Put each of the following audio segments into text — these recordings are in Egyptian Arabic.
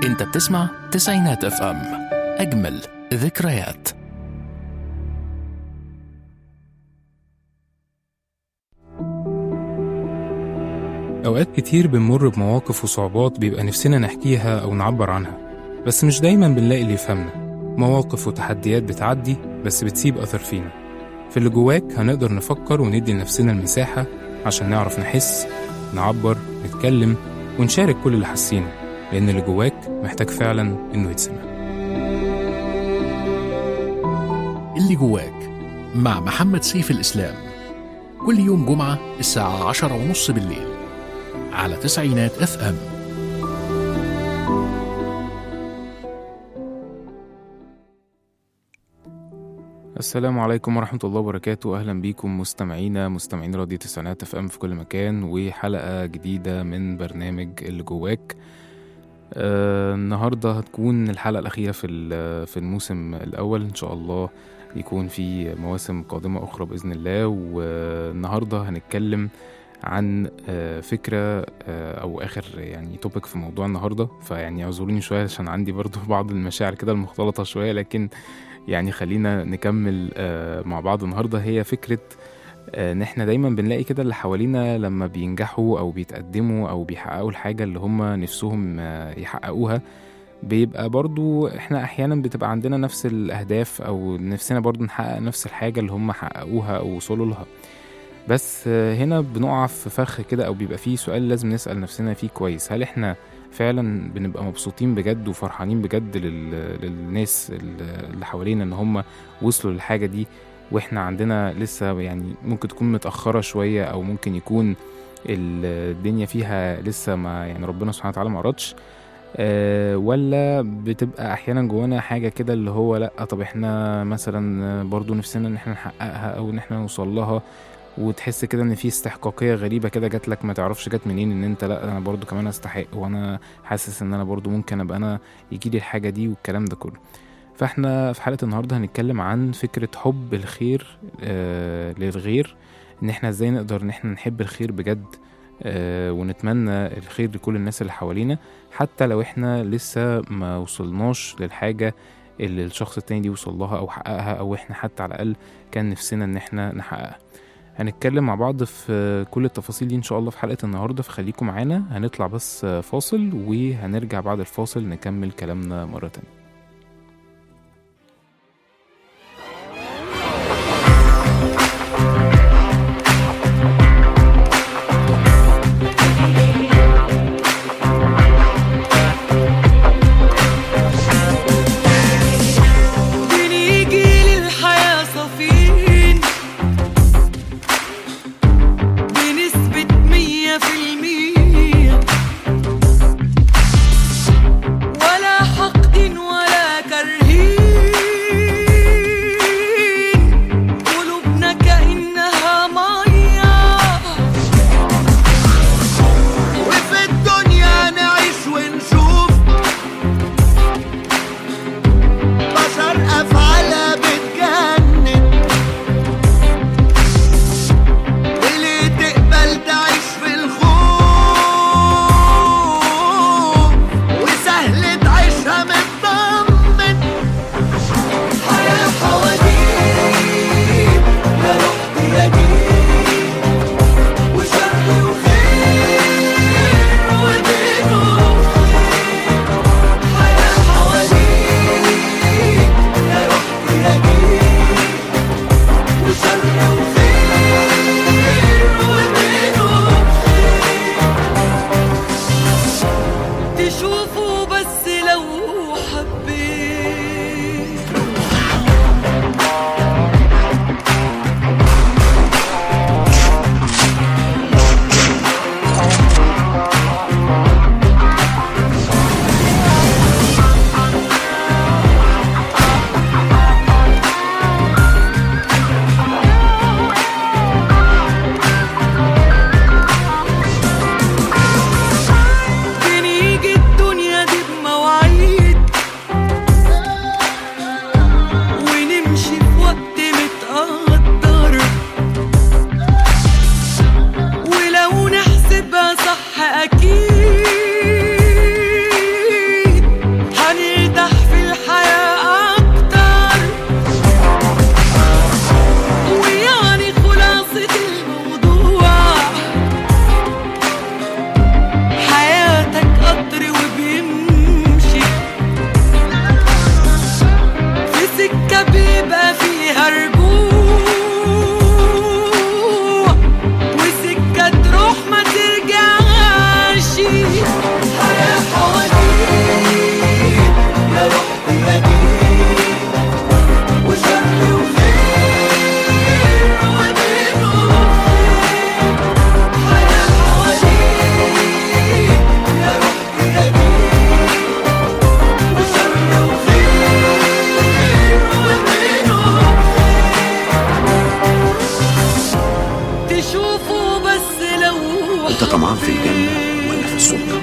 انت بتسمع تسعينات اف ام اجمل ذكريات أوقات كتير بنمر بمواقف وصعوبات بيبقى نفسنا نحكيها أو نعبر عنها بس مش دايما بنلاقي اللي يفهمنا مواقف وتحديات بتعدي بس بتسيب أثر فينا في اللي جواك هنقدر نفكر وندي لنفسنا المساحة عشان نعرف نحس نعبر نتكلم ونشارك كل اللي حاسينه لأن اللي جواك محتاج فعلا إنه يتسمع اللي جواك مع محمد سيف الإسلام كل يوم جمعة الساعة عشرة ونص بالليل على تسعينات اف ام السلام عليكم ورحمة الله وبركاته أهلا بيكم مستمعينا مستمعين راديو تسعينات اف ام في كل مكان وحلقة جديدة من برنامج اللي جواك آه النهاردة هتكون الحلقة الأخيرة في ال- في الموسم الأول إن شاء الله يكون في مواسم قادمة أخرى بإذن الله والنهاردة هنتكلم عن آه، فكرة آه، أو آخر يعني توبيك في موضوع النهاردة فيعني اعذروني شوية عشان عندي برضو بعض المشاعر كده المختلطة شوية لكن يعني خلينا نكمل آه، مع بعض النهاردة هي فكرة آه، ان احنا دايما بنلاقي كده اللي حوالينا لما بينجحوا او بيتقدموا او بيحققوا الحاجة اللي هم نفسهم آه، يحققوها بيبقى برضو احنا احيانا بتبقى عندنا نفس الاهداف او نفسنا برضو نحقق نفس الحاجة اللي هم حققوها او وصلوا لها بس آه، هنا بنقع في فخ كده او بيبقى فيه سؤال لازم نسأل نفسنا فيه كويس هل احنا فعلا بنبقى مبسوطين بجد وفرحانين بجد لل... للناس اللي حوالينا ان هم وصلوا للحاجة دي واحنا عندنا لسه يعني ممكن تكون متأخرة شوية او ممكن يكون الدنيا فيها لسه ما يعني ربنا سبحانه وتعالى ما أردش أه ولا بتبقى احيانا جوانا حاجه كده اللي هو لا طب احنا مثلا برضو نفسنا ان احنا نحققها او ان احنا نوصل لها وتحس كده ان في استحقاقيه غريبه كده جات لك ما تعرفش جات منين ان انت لا انا برضو كمان استحق وانا حاسس ان انا برضو ممكن ابقى انا يجيلي الحاجه دي والكلام ده كله فاحنا في حلقه النهارده هنتكلم عن فكره حب الخير آه للغير ان احنا ازاي نقدر ان احنا نحب الخير بجد آه ونتمنى الخير لكل الناس اللي حوالينا حتى لو احنا لسه ما وصلناش للحاجه اللي الشخص التاني دي وصل لها او حققها او احنا حتى على الاقل كان نفسنا ان احنا نحققها هنتكلم مع بعض في كل التفاصيل دي ان شاء الله في حلقه النهارده فخليكم معانا هنطلع بس فاصل وهنرجع بعد الفاصل نكمل كلامنا مره تانية بنيجي للحياة صافين بنسبة مية في المية ولا حقد طمعان في الجنة ولا في السلطة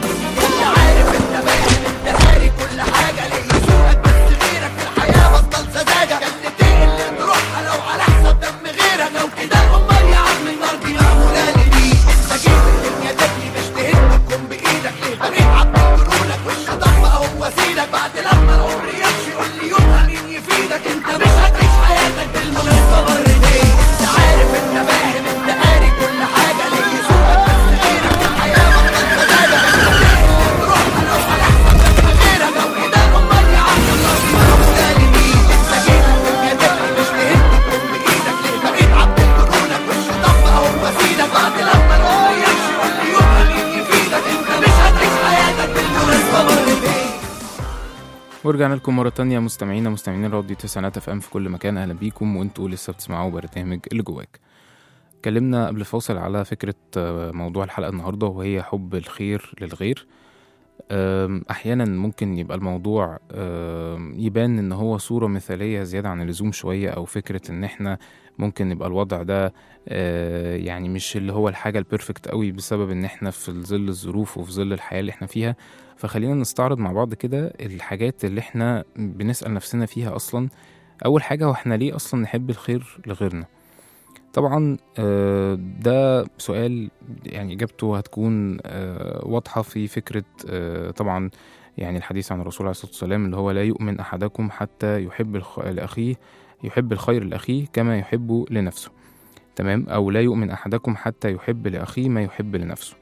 ورجعنا لكم مرة تانية مستمعينا مستمعين راديو تسعينات اف ام في كل مكان اهلا بيكم وانتوا لسه بتسمعوا برنامج اللي جواك. اتكلمنا قبل فاصل على فكرة آه، موضوع الحلقة النهاردة وهي حب الخير للغير. آم، احيانا ممكن يبقى الموضوع آم، يبان ان هو صورة مثالية زيادة عن اللزوم شوية او فكرة ان احنا ممكن يبقى الوضع ده آه، يعني مش اللي هو الحاجة البيرفكت قوي بسبب ان احنا في ظل الظروف وفي ظل الحياة اللي احنا فيها فخلينا نستعرض مع بعض كده الحاجات اللي احنا بنسأل نفسنا فيها أصلا أول حاجة هو احنا ليه أصلا نحب الخير لغيرنا طبعا آه، ده سؤال يعني إجابته هتكون آه، واضحة في فكرة آه، طبعا يعني الحديث عن الرسول عليه الصلاة والسلام اللي هو لا يؤمن أحدكم حتى يحب الخ- لأخيه يحب الخير لأخيه كما يحب لنفسه تمام أو لا يؤمن أحدكم حتى يحب لأخيه ما يحب لنفسه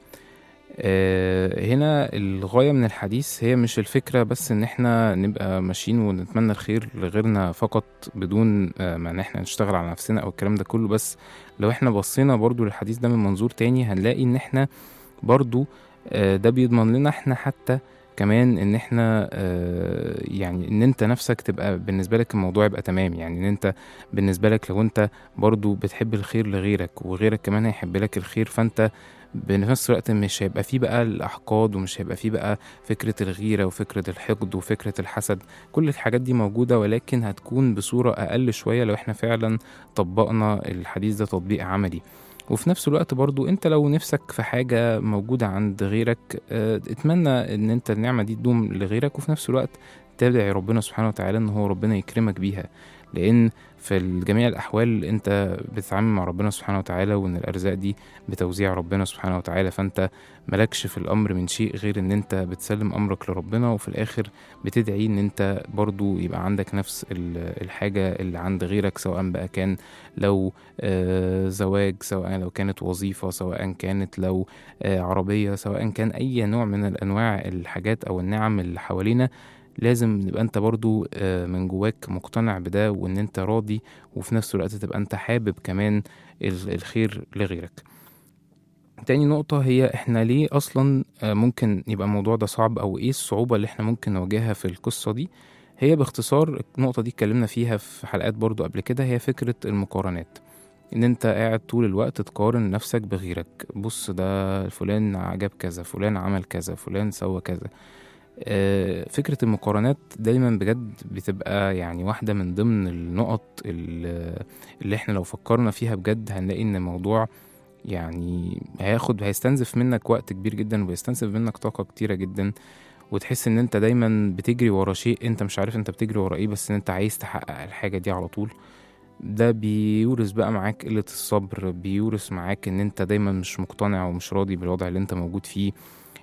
آه، هنا الغاية من الحديث هي مش الفكرة بس إن إحنا نبقى ماشيين ونتمنى الخير لغيرنا فقط بدون آه، ما إن إحنا نشتغل على نفسنا أو الكلام ده كله بس لو إحنا بصينا برضو للحديث ده من منظور تاني هنلاقي إن إحنا برضو آه، ده بيضمن لنا إحنا حتى كمان ان احنا آه، يعني ان انت نفسك تبقى بالنسبه لك الموضوع يبقى تمام يعني ان انت بالنسبه لك لو انت برضو بتحب الخير لغيرك وغيرك كمان هيحب لك الخير فانت بنفس الوقت مش هيبقى فيه بقى الأحقاد ومش هيبقى فيه بقى فكرة الغيرة وفكرة الحقد وفكرة الحسد كل الحاجات دي موجودة ولكن هتكون بصورة أقل شوية لو احنا فعلا طبقنا الحديث ده تطبيق عملي وفي نفس الوقت برضو انت لو نفسك في حاجة موجودة عند غيرك اه، اتمنى ان انت النعمة دي تدوم لغيرك وفي نفس الوقت تدعي ربنا سبحانه وتعالى ان هو ربنا يكرمك بيها لان في جميع الاحوال انت بتتعامل مع ربنا سبحانه وتعالى وان الارزاق دي بتوزيع ربنا سبحانه وتعالى فانت ملكش في الامر من شيء غير ان انت بتسلم امرك لربنا وفي الاخر بتدعي ان انت برضو يبقى عندك نفس ال- الحاجة اللي عند غيرك سواء بقى كان لو آه، زواج سواء لو كانت وظيفة سواء كانت لو آه، عربية سواء كان اي نوع من الانواع الحاجات او النعم اللي حوالينا لازم نبقى انت برضو آه، من جواك مقتنع بده وان انت راضي وفي نفس الوقت تبقى انت حابب كمان ال- الخير لغيرك تاني نقطة هي احنا ليه اصلا آه، ممكن يبقى الموضوع ده صعب او ايه الصعوبة اللي احنا ممكن نواجهها في القصة دي هي باختصار النقطة دي اتكلمنا فيها في حلقات برضو قبل كده هي فكرة المقارنات ان انت قاعد طول الوقت تقارن نفسك بغيرك بص ده فلان عجب كذا فلان عمل كذا فلان سوى كذا آه، فكرة المقارنات دايما بجد بتبقى يعني واحدة من ضمن النقط ال- اللي احنا لو فكرنا فيها بجد هنلاقي ان الموضوع يعني هياخد هيستنزف منك وقت كبير جدا وبيستنزف منك طاقة كتيرة جدا وتحس ان انت دايما بتجري ورا شيء انت مش عارف انت بتجري ورا ايه بس ان انت عايز تحقق الحاجة دي على طول ده بيورث بقى معاك قلة الصبر بيورث معاك ان انت دايما مش مقتنع ومش راضي بالوضع اللي انت موجود فيه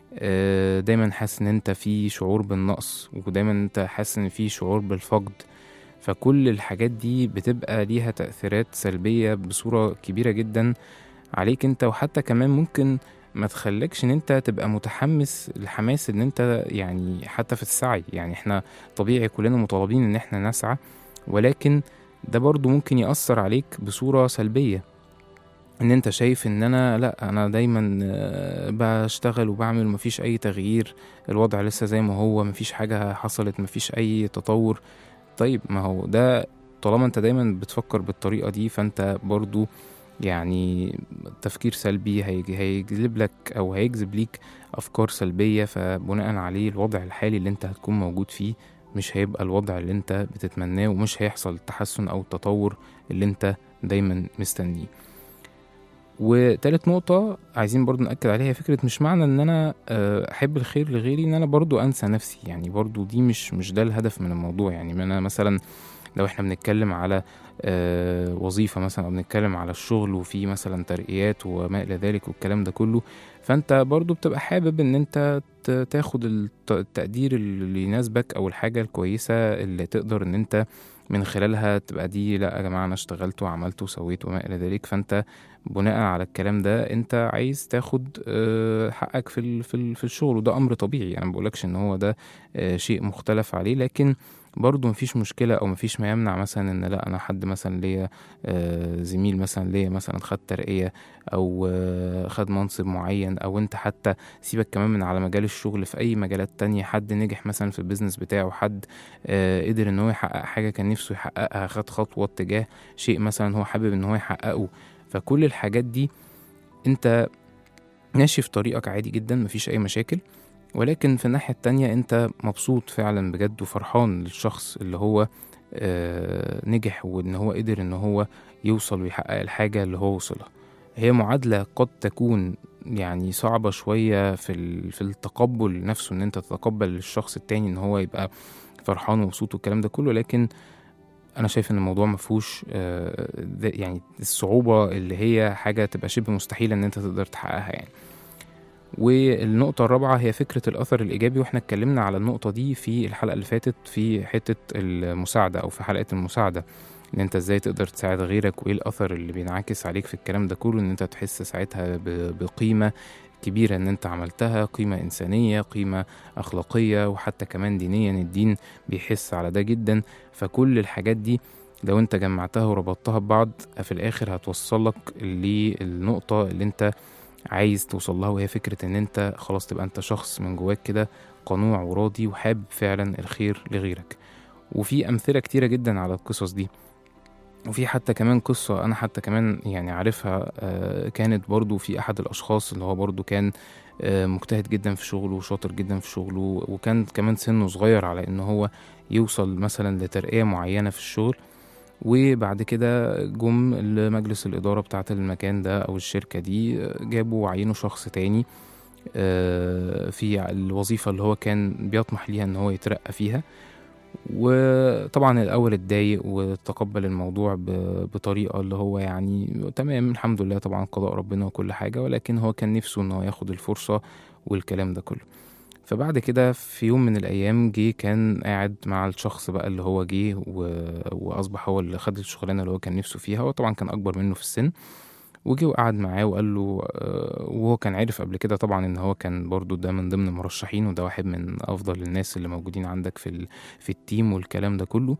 آه، دايما حاسس ان انت في شعور بالنقص ودايما انت حاسس ان في شعور بالفقد فكل الحاجات دي بتبقى ليها تأثيرات سلبية بصورة كبيرة جدا عليك انت وحتى كمان ممكن ما تخليكش ان انت تبقى متحمس الحماس ان انت يعني حتى في السعي يعني احنا طبيعي كلنا مطالبين ان احنا نسعى ولكن ده برضو ممكن يأثر عليك بصورة سلبية ان انت شايف ان انا لا انا دايما آه، بشتغل وبعمل ومفيش اي تغيير الوضع لسه زي ما هو مفيش حاجة حصلت مفيش اي تطور طيب ما هو ده طالما انت دايما بتفكر بالطريقة دي فانت برضو يعني تفكير سلبي هيج- هيجلب لك او هيجذب ليك افكار سلبية فبناء عليه الوضع الحالي اللي انت هتكون موجود فيه مش هيبقى الوضع اللي انت بتتمناه ومش هيحصل التحسن او التطور اللي انت دايما مستنيه وتالت نقطة عايزين برضو نأكد عليها فكرة مش معنى ان انا آه، احب الخير لغيري ان انا برضو انسى نفسي يعني برضو دي مش مش ده الهدف من الموضوع يعني ما انا مثلا لو احنا بنتكلم على آه، وظيفة مثلا او بنتكلم على الشغل وفي مثلا ترقيات وما الى ذلك والكلام ده كله فانت برضو بتبقى حابب ان انت ت- تاخد الت- التقدير اللي يناسبك او الحاجة الكويسة اللي تقدر ان انت من خلالها تبقى دي لا يا جماعة انا اشتغلت وعملت وسويت وما الى ذلك فانت بناء على الكلام ده انت عايز تاخد آه، حقك في ال- في ال- في الشغل وده امر طبيعي انا ما بقولكش ان هو ده آه، شيء مختلف عليه لكن برضه مفيش مشكلة أو مفيش ما يمنع مثلا إن لأ أنا حد مثلا ليا آه، زميل مثلا ليا مثلا خد ترقية أو آه، خد منصب معين أو أنت حتى سيبك كمان من على مجال الشغل في أي مجالات تانية حد نجح مثلا في البيزنس بتاعه حد آه، قدر إن هو يحقق حاجة كان نفسه يحققها خد خطوة اتجاه شيء مثلا هو حابب إن هو يحققه فكل الحاجات دي انت ماشي في طريقك عادي جدا مفيش اي مشاكل ولكن في الناحية التانية انت مبسوط فعلا بجد وفرحان للشخص اللي هو آه نجح وان هو قدر ان هو يوصل ويحقق الحاجة اللي هو وصلها هي معادلة قد تكون يعني صعبة شوية في ال- في التقبل نفسه ان انت تتقبل الشخص التاني ان هو يبقى فرحان ومبسوط والكلام ده كله لكن انا شايف ان الموضوع مفهوش آه، ده- يعني الصعوبة اللي هي حاجة تبقى شبه مستحيلة ان انت تقدر تحققها يعني والنقطة الرابعة هي فكرة الأثر الإيجابي وإحنا اتكلمنا على النقطة دي في الحلقة اللي فاتت في حتة المساعدة أو في حلقة المساعدة إن أنت إزاي تقدر تساعد غيرك وإيه الأثر اللي بينعكس عليك في الكلام ده كله إن أنت تحس ساعتها ب- بقيمة كبيرة إن أنت عملتها قيمة إنسانية قيمة أخلاقية وحتى كمان دينيا الدين بيحس على ده جدا فكل الحاجات دي لو انت جمعتها وربطتها ببعض في الاخر هتوصلك للنقطة اللي انت عايز توصل لها وهي فكرة ان انت خلاص تبقى انت شخص من جواك كده قنوع وراضي وحابب فعلا الخير لغيرك وفي امثلة كتيرة جدا على القصص دي وفي حتى كمان قصة أنا حتى كمان يعني عارفها آه، كانت برضو في أحد الأشخاص اللي هو برضو كان آه، مجتهد جدا في شغله وشاطر جدا في شغله وكان كمان سنه صغير على إن هو يوصل مثلا لترقية معينة في الشغل وبعد كده جم لمجلس الإدارة بتاعة المكان ده أو الشركة دي آه، جابوا وعينوا شخص تاني آه، في الوظيفة اللي هو كان بيطمح ليها إن هو يترقى فيها وطبعا الأول اتضايق وتقبل الموضوع ب- بطريقة اللي هو يعني تمام الحمد لله طبعا قضاء ربنا وكل حاجة ولكن هو كان نفسه إن هو ياخد الفرصة والكلام ده كله فبعد كده في يوم من الأيام جه كان قاعد مع الشخص بقى اللي هو جه و... وأصبح هو اللي خد الشغلانة اللي هو كان نفسه فيها هو طبعا كان أكبر منه في السن وجه وقعد معاه وقال له آه، وهو كان عارف قبل كده طبعا ان هو كان برضو ده من ضمن المرشحين وده واحد من افضل الناس اللي موجودين عندك في ال... في التيم والكلام ده كله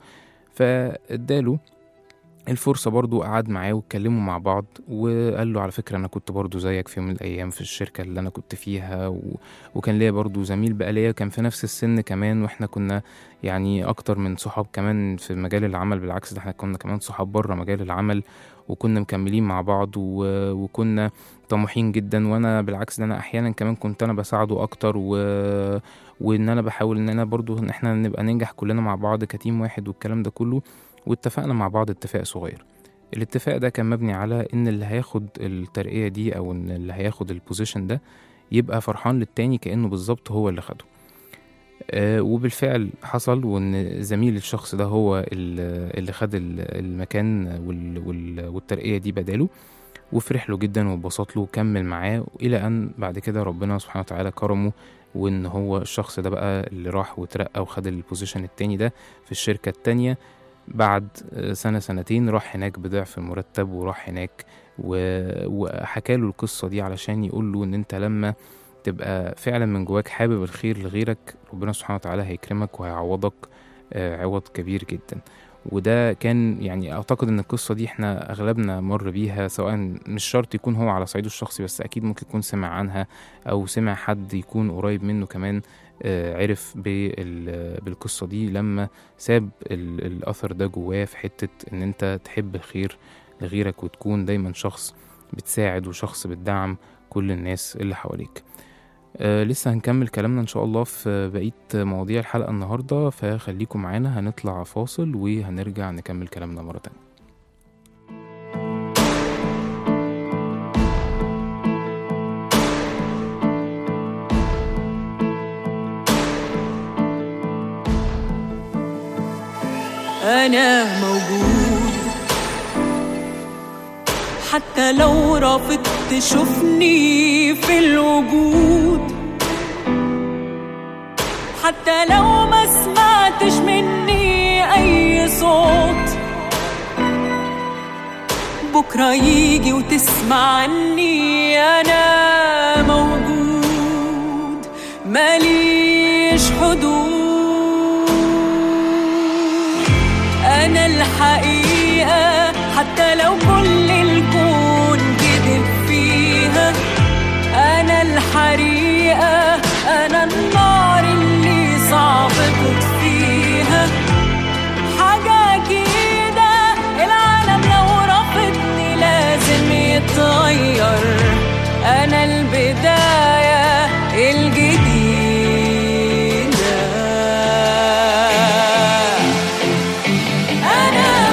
فاداله الفرصة برضو قعد معاه واتكلموا مع بعض وقال له على فكرة أنا كنت برضو زيك في يوم من الأيام في الشركة اللي أنا كنت فيها و... وكان ليا برضو زميل بقى ليا كان في نفس السن كمان وإحنا كنا يعني أكتر من صحاب كمان في مجال العمل بالعكس ده إحنا كنا كمان صحاب بره مجال العمل وكنا مكملين مع بعض و... وكنا طموحين جدا وأنا بالعكس ده أنا أحيانا كمان كنت أنا بساعده أكتر و... وإن أنا بحاول إن أنا برضو إن إحنا نبقى ننجح كلنا مع بعض كتيم واحد والكلام ده كله واتفقنا مع بعض اتفاق صغير الاتفاق ده كان مبني على ان اللي هياخد الترقية دي او ان اللي هياخد البوزيشن ده يبقى فرحان للتاني كأنه بالظبط هو اللي خده آه وبالفعل حصل وان زميل الشخص ده هو ال- اللي خد ال- المكان وال- وال- والترقية دي بداله وفرح له جدا واتبسط له وكمل معاه الى ان بعد كده ربنا سبحانه وتعالى كرمه وان هو الشخص ده بقى اللي راح وترقى وخد البوزيشن التاني ده في الشركة التانية بعد سنة سنتين راح هناك بضعف المرتب وراح هناك و- وحكى له القصة دي علشان يقول له إن أنت لما تبقى فعلا من جواك حابب الخير لغيرك ربنا سبحانه وتعالى هيكرمك وهيعوضك آه، عوض كبير جدا وده كان يعني اعتقد ان القصه دي احنا اغلبنا مر بيها سواء مش شرط يكون هو على صعيده الشخصي بس اكيد ممكن يكون سمع عنها او سمع حد يكون قريب منه كمان آه، عرف بال- بالقصه دي لما ساب ال- الاثر ده جواه في حته ان انت تحب الخير لغيرك وتكون دايما شخص بتساعد وشخص بتدعم كل الناس اللي حواليك آه لسه هنكمل كلامنا ان شاء الله في بقيه مواضيع الحلقه النهارده فخليكم معانا هنطلع فاصل وهنرجع نكمل كلامنا مره تانية أنا موجود حتى لو رافضت تشوفني في الوجود حتى لو ما سمعتش مني أي صوت بكرة يجي وتسمع عني أنا موجود ماليش حدود أنا الحقيقة حتى لو كل الكون كذب فيها أنا الحريقة أنا النار اللي صعب تطفيها حاجة كده العالم لو رفضني لازم يتغير أنا البداية الجديدة أنا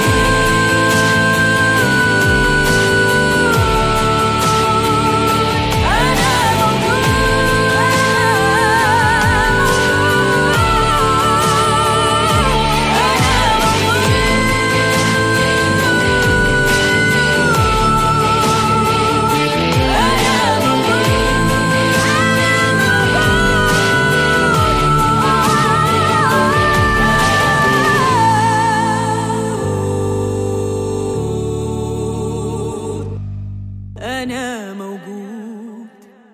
موجود أنا أنا موجود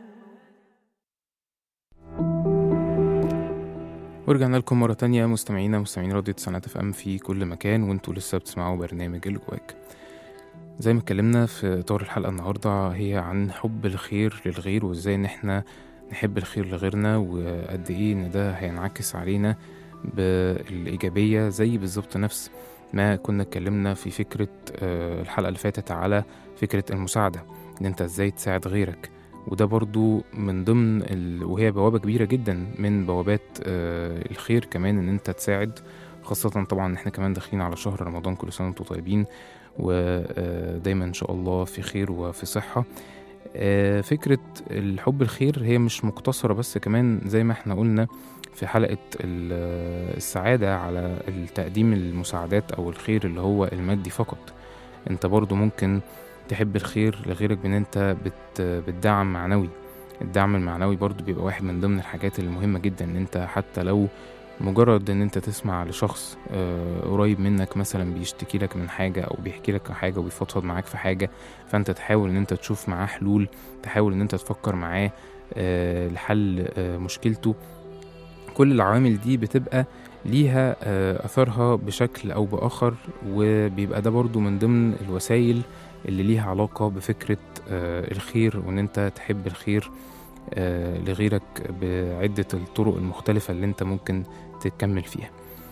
ورجعنا لكم مرة تانية مستمعينا مستمعين راديو تسعينات اف ام في كل مكان وانتوا لسه بتسمعوا برنامج الجواك زي ما اتكلمنا في اطار الحلقة النهاردة هي عن حب الخير للغير وازاي ان احنا نحب الخير لغيرنا وقد ايه ان ده هينعكس علينا بالإيجابية زي بالظبط نفس ما كنا اتكلمنا في فكرة آه، الحلقة اللي فاتت على فكرة المساعدة ان انت ازاي تساعد غيرك وده برضو من ضمن ال... وهي بوابة كبيرة جدا من بوابات آه، الخير كمان ان انت تساعد خاصة طبعا ان احنا كمان داخلين على شهر رمضان كل سنة وانتم طيبين ودايما ان شاء الله في خير وفي صحة آه، فكرة الحب الخير هي مش مقتصرة بس كمان زي ما احنا قلنا في حلقة ال- السعادة على التقديم المساعدات أو الخير اللي هو المادي فقط انت برضو ممكن تحب الخير لغيرك بان انت بت بتدعم معنوي الدعم المعنوي برضو بيبقى واحد من ضمن الحاجات المهمة جدا ان انت حتى لو مجرد ان انت تسمع لشخص آه، قريب منك مثلا بيشتكي لك من حاجة او بيحكي لك حاجة وبيفضفض معاك في حاجة فانت تحاول ان انت تشوف معاه حلول تحاول ان انت تفكر معاه آه، لحل آه، مشكلته كل العوامل دي بتبقى ليها آه، أثرها بشكل أو بآخر وبيبقى ده برضو من ضمن الوسائل اللي ليها علاقة بفكرة آه، الخير وإن أنت تحب الخير آه، لغيرك بعدة الطرق المختلفة اللي أنت ممكن تكمل فيها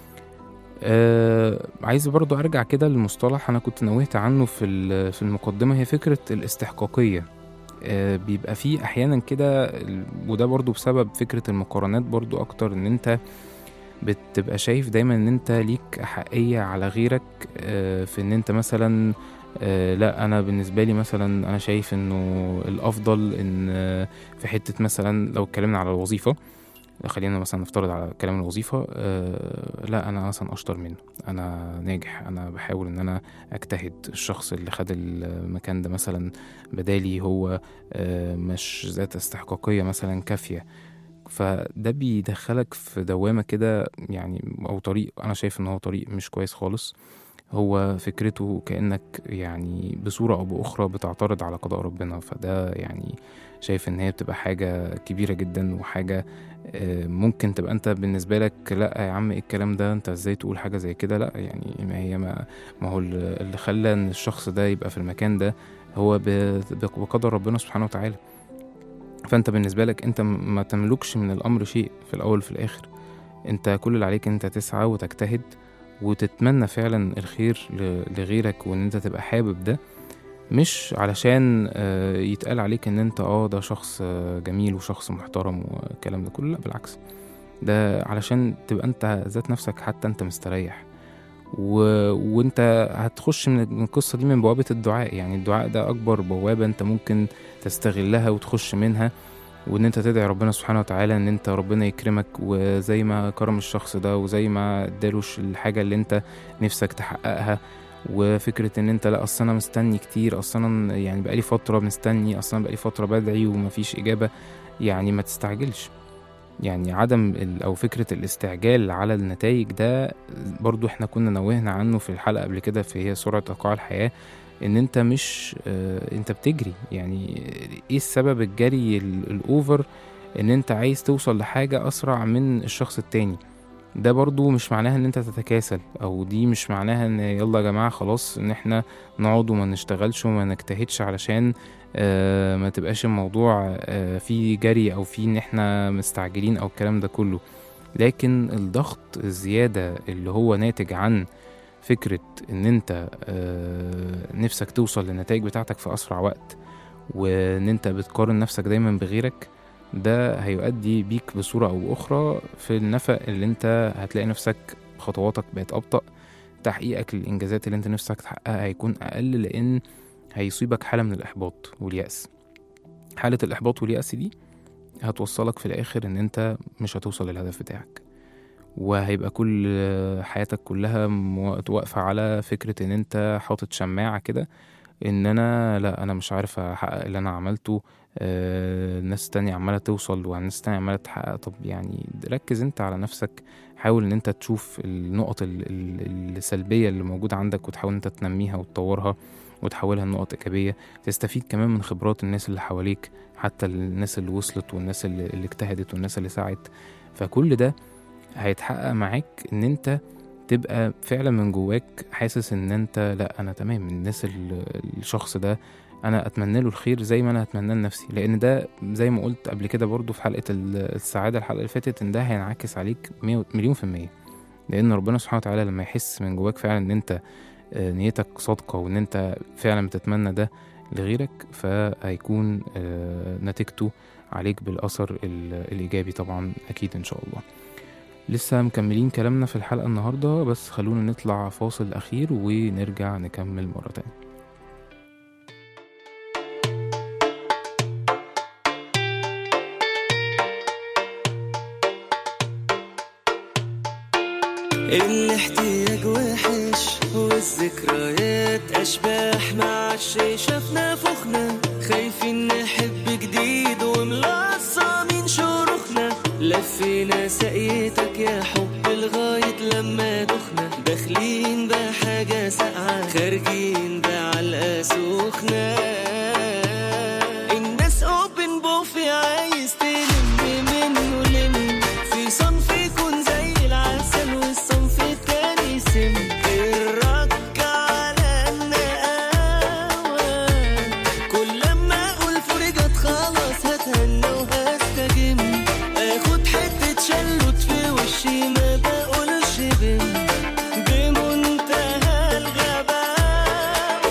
آه عايز برضو أرجع كده للمصطلح أنا كنت نوهت عنه في ال- في المقدمة هي فكرة الاستحقاقية آه بيبقى فيه أحيانا كده ال- وده برضو بسبب فكرة المقارنات برضو أكتر إن أنت بتبقى شايف دايما ان انت ليك احقية على غيرك آه، في ان انت مثلا آه، لا انا بالنسبة لي مثلا انا شايف انه الافضل ان آه، في حتة مثلا لو اتكلمنا على الوظيفة خلينا مثلا نفترض على كلام الوظيفة آه، لا انا مثلا اشطر منه انا ناجح انا بحاول ان انا اجتهد الشخص اللي خد المكان ده مثلا بدالي هو آه، مش ذات استحقاقية مثلا كافية فده بيدخلك في دوامة كده يعني أو طريق أنا شايف إن هو طريق مش كويس خالص هو فكرته كأنك يعني بصورة أو بأخرى بتعترض على قضاء ربنا فده يعني شايف إن هي بتبقى حاجة كبيرة جدا وحاجة آه، ممكن تبقى أنت بالنسبة لك لا يا عم إيه الكلام ده أنت إزاي تقول حاجة زي كده لا يعني ما هي ما, ما هو اللي خلى إن الشخص ده يبقى في المكان ده هو ب- بقدر ربنا سبحانه وتعالى فانت بالنسبه لك انت م- ما تملكش من الامر شيء في الاول وفي الاخر انت كل اللي عليك انت تسعى وتجتهد وتتمنى فعلا الخير ل- لغيرك وان انت تبقى حابب ده مش علشان آه، يتقال عليك ان انت اه ده شخص آه، جميل وشخص محترم والكلام ده كله لا بالعكس ده علشان تبقى انت ذات نفسك حتى انت مستريح و... وانت هتخش من من القصة دي من بوابة الدعاء يعني الدعاء ده أكبر بوابة انت ممكن تستغلها وتخش منها وان انت تدعي ربنا سبحانه وتعالى ان انت ربنا يكرمك وزي ما كرم الشخص ده وزي ما ادالوش الحاجة اللي انت نفسك تحققها وفكرة ان انت لا اصل انا مستني كتير اصل انا يعني بقالي فترة مستني اصل انا بقالي فترة بدعي ومفيش اجابة يعني ما تستعجلش يعني عدم ال- او فكرة الاستعجال على النتائج ده برضو احنا كنا نوهنا عنه في الحلقة قبل كده في هي سرعة ايقاع الحياة ان انت مش اه انت بتجري يعني ايه السبب الجري ال- الاوفر ان انت عايز توصل لحاجة اسرع من الشخص التاني ده برضو مش معناها ان انت تتكاسل او دي مش معناها ان يلا يا جماعة خلاص ان احنا نقعد وما نشتغلش وما نجتهدش علشان آه ما تبقاش الموضوع آه فيه جري او فيه ان احنا مستعجلين او الكلام ده كله لكن الضغط الزيادة اللي هو ناتج عن فكرة ان انت آه نفسك توصل للنتائج بتاعتك في اسرع وقت وان انت بتقارن نفسك دايما بغيرك ده هيؤدي بيك بصورة او باخرى في النفق اللي انت هتلاقي نفسك خطواتك بقت ابطأ تحقيقك للانجازات اللي انت نفسك تحققها هيكون اقل لان هيصيبك حالة من الإحباط واليأس حالة الإحباط واليأس دي هتوصلك في الآخر إن أنت مش هتوصل للهدف بتاعك وهيبقى كل حياتك كلها مو- واقفة على فكرة إن أنت حاطط شماعة كده إن أنا لأ أنا مش عارف أحقق اللي أنا عملته آه، الناس تانية عمالة توصل والناس تانية عمالة تحقق طب يعني ركز أنت على نفسك حاول إن أنت تشوف النقط ال- ال- السلبية اللي موجودة عندك وتحاول إن أنت تنميها وتطورها وتحولها لنقط إيجابية تستفيد كمان من خبرات الناس اللي حواليك حتى الناس اللي وصلت والناس اللي, اللي اجتهدت والناس اللي سعت فكل ده هيتحقق معاك ان انت تبقى فعلا من جواك حاسس ان انت لا انا تمام الناس ال- الشخص ده انا اتمنى له الخير زي ما انا اتمناه لنفسي لان ده زي ما قلت قبل كده برضو في حلقة ال- السعادة الحلقة اللي فاتت ان ده هينعكس عليك مية- مليون في المية لان ربنا سبحانه وتعالى لما يحس من جواك فعلا ان انت آه، نيتك صادقة وإن أنت فعلا بتتمنى ده لغيرك فهيكون آه، نتيجته عليك بالأثر ال- الإيجابي طبعا أكيد إن شاء الله لسه مكملين كلامنا في الحلقة النهاردة بس خلونا نطلع فاصل أخير ونرجع نكمل مرة تانية الاحتياج وحش والذكريات اشباح مع الشي شافنا فخنا خايفين نحب جديد وملصمين شروخنا لفينا سقيتك يا حب لغاية لما دخنا داخلين بحاجة ساقعة خارجين بعلقة سخنة الناس اوبن بوفي عايز تلم منه لم في صنف يكون زي العسل والصنف التاني سم الرك على النقاوة كل لما اقول فرجت خلاص هتهنى وهستجم اخد حتة شلوت في وشي ما بقولش بم بمنتهى الغباوة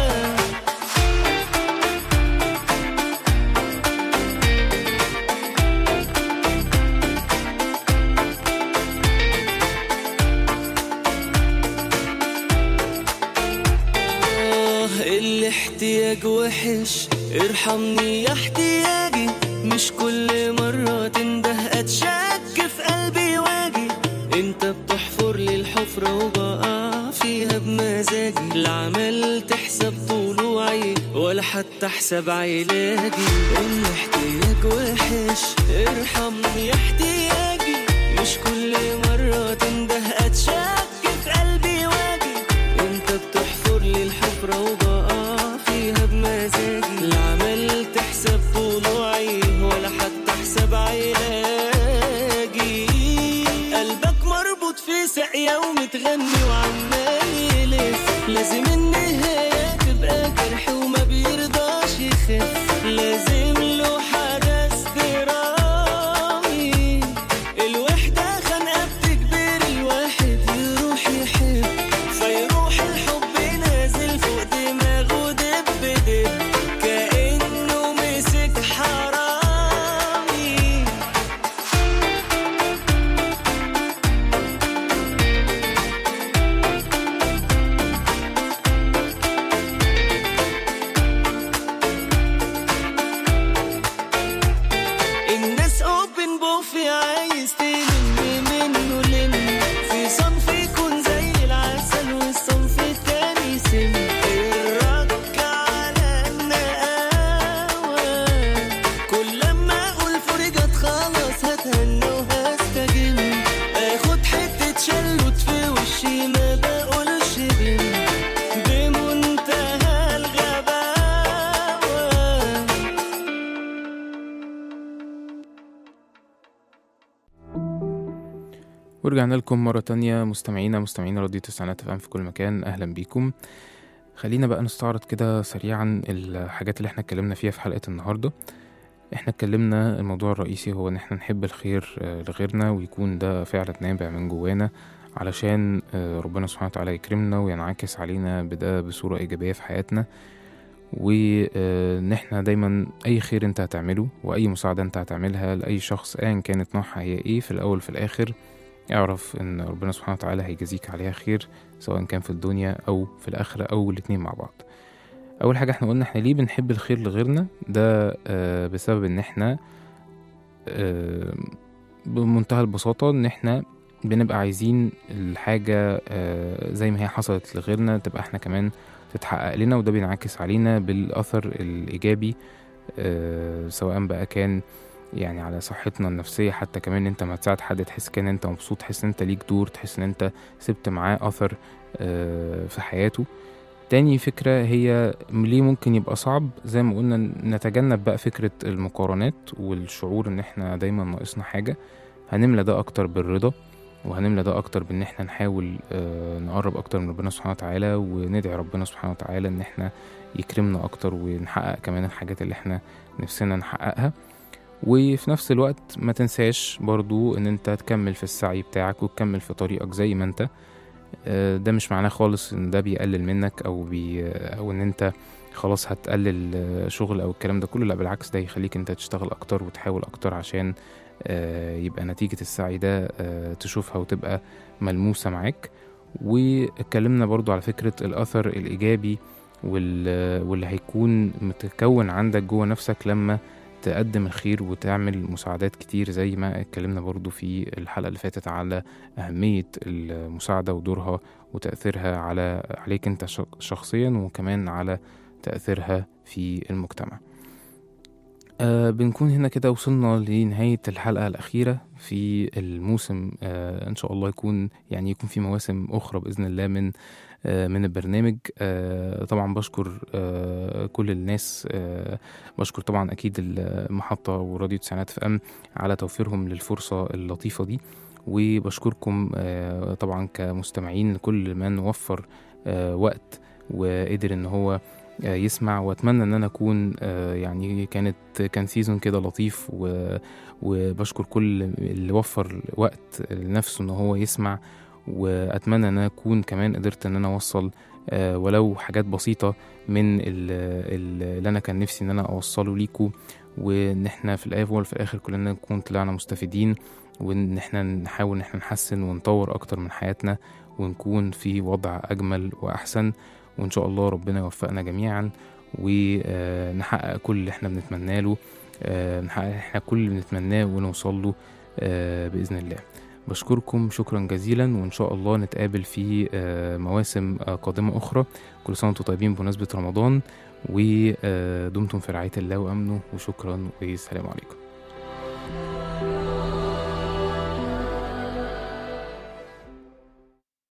آه الاحتياج وحش ارحمني يا احتياجي مش كل مرة تنده اتشك في قلبي واجي انت بتحفر لي الحفرة وبقع فيها بمزاجي لا عملت حساب طلوعي ولا حتى حساب علاجي الاحتياج وحش ارحمني يا احتياجي مش كل مرة تنده اتشك في قلبي واجي انت بتحفر لي الحفرة وبقع فيها بمزاجي لا عملت حساب طلوعي ولا حتى حساب علاجي قلبك مربوط في ساقية ومتغني وعمال يلف لازم النهاية تبقى جرح وما بيرضاش يخف لازم له حدث درامي الوحدة خانقة بتجبر الواحد ورجعنا لكم مرة تانية مستمعينا مستمعين راديو تسعينات اف ام في كل مكان أهلا بيكم خلينا بقى نستعرض كده سريعا الحاجات اللي احنا اتكلمنا فيها في حلقة النهاردة احنا اتكلمنا الموضوع الرئيسي هو ان احنا نحب الخير آه، لغيرنا ويكون ده فعلا نابع من جوانا علشان آه، ربنا سبحانه وتعالى يكرمنا وينعكس علينا بده بصورة إيجابية في حياتنا وان احنا دايما اي خير انت هتعمله واي مساعدة انت هتعملها لاي شخص ايا كانت نوعها هي ايه في الاول في الاخر اعرف ان ربنا سبحانه وتعالى هيجازيك عليها خير سواء كان في الدنيا او في الاخرة او الاتنين مع بعض اول حاجة احنا قلنا احنا ليه بنحب الخير لغيرنا ده آه، بسبب ان احنا آه، بمنتهى البساطة ان احنا بنبقى عايزين الحاجة آه، زي ما هي حصلت لغيرنا تبقى احنا كمان تتحقق لنا وده بينعكس علينا بالأثر الإيجابي آه، سواء بقى كان يعني على صحتنا النفسية حتى كمان انت ما تساعد حد تحس كان انت مبسوط تحس ان انت ليك دور تحس ان انت سبت معاه أثر آه، في حياته تاني فكرة هي ليه ممكن يبقى صعب زي ما قلنا نتجنب بقى فكرة المقارنات والشعور ان احنا دايما ناقصنا حاجة هنملى ده اكتر بالرضا وهنملى ده اكتر بان احنا نحاول آه، نقرب اكتر من ربنا سبحانه وتعالى وندعي ربنا سبحانه وتعالى ان احنا يكرمنا اكتر ونحقق كمان الحاجات اللي احنا نفسنا نحققها وفي نفس الوقت ما تنساش برضو ان انت تكمل في السعي بتاعك وتكمل في طريقك زي ما انت آه، ده مش معناه خالص ان ده بيقلل منك او بي او ان انت خلاص هتقلل آه، شغل او الكلام ده كله لا بالعكس ده يخليك انت تشتغل اكتر وتحاول اكتر عشان آه، يبقى نتيجة السعي ده آه، تشوفها وتبقى ملموسة معاك واتكلمنا برضو على فكرة الأثر الإيجابي وال- واللي هيكون متكون عندك جوه نفسك لما تقدم الخير وتعمل مساعدات كتير زي ما اتكلمنا برضو في الحلقة اللي فاتت على أهمية المساعدة ودورها وتأثيرها على عليك انت شخ- شخصيا وكمان على تأثيرها في المجتمع آه بنكون هنا كده وصلنا لنهاية الحلقة الأخيرة في الموسم آه إن شاء الله يكون يعني يكون في مواسم أخرى بإذن الله من آه من البرنامج آه طبعا بشكر آه كل الناس آه بشكر طبعا أكيد المحطة وراديو تسعينات اف ام على توفيرهم للفرصة اللطيفة دي وبشكركم آه طبعا كمستمعين لكل من وفر آه وقت وقدر ان هو آه، يسمع واتمنى ان انا اكون آه، يعني كانت كان سيزون كده لطيف و- وبشكر كل اللي وفر وقت لنفسه ان هو يسمع واتمنى ان انا اكون كمان قدرت ان انا اوصل آه، ولو حاجات بسيطه من ال- ال- اللي انا كان نفسي ان انا اوصله ليكم وان احنا في الاول وفي الاخر كلنا نكون طلعنا مستفيدين وان احنا نحاول ان احنا نحسن ونطور اكتر من حياتنا ونكون في وضع اجمل واحسن وإن شاء الله ربنا يوفقنا جميعا ونحقق كل اللي احنا بنتمناه له آه، نحقق احنا كل اللي بنتمناه ونوصل له آه، بإذن الله بشكركم شكرا جزيلا وإن شاء الله نتقابل في آه، مواسم آه، قادمة أخرى كل سنة وانتم طيبين بمناسبة رمضان ودمتم في رعاية الله وأمنه وشكرا والسلام عليكم